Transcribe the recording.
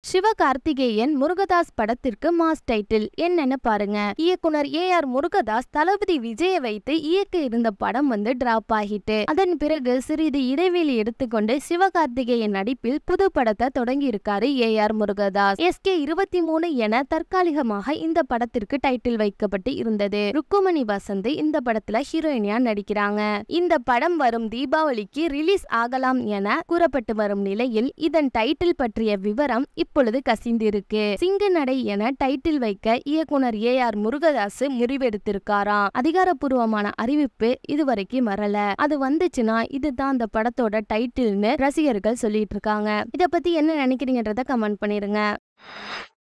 சிவகார்த்திகேயன் முருகதாஸ் படத்திற்கு mass title என்னன்னு பாருங்க இயக்குனர் ஏ ஆர் முருகதாஸ் தளபதி விஜய வைத்து இயக்க இருந்த படம் வந்து டிராப் ஆகிட்டு அதன் பிறகு சிறிது இடைவெளி எடுத்துக்கொண்டு சிவகார்த்திகேயன் நடிப்பில் புது படத்தை தொடங்கி இருக்காரு ஏ ஆர் முருகதாஸ் எஸ்கே இருபத்தி மூணு என தற்காலிகமாக இந்த படத்திற்கு டைட்டில் வைக்கப்பட்டு இருந்தது ருக்குமணி வசந்த் இந்த படத்துல ஹீரோயினியா நடிக்கிறாங்க இந்த படம் வரும் தீபாவளிக்கு ரிலீஸ் ஆகலாம் என கூறப்பட்டு வரும் நிலையில் இதன் டைட்டில் பற்றிய விவரம் இப்பொழுது கசிந்திருக்கு சிங்க நடை என டைட்டில் வைக்க இயக்குனர் ஏ ஆர் முருகதாஸ் முடிவெடுத்திருக்காராம் அதிகாரப்பூர்வமான அறிவிப்பு இதுவரைக்கும் வரல அது வந்துச்சுன்னா இதுதான் அந்த படத்தோட டைட்டில்னு ரசிகர்கள் சொல்லிட்டு இருக்காங்க இத பத்தி என்ன நினைக்கிறீங்கன்றத கமெண்ட் பண்ணிருங்க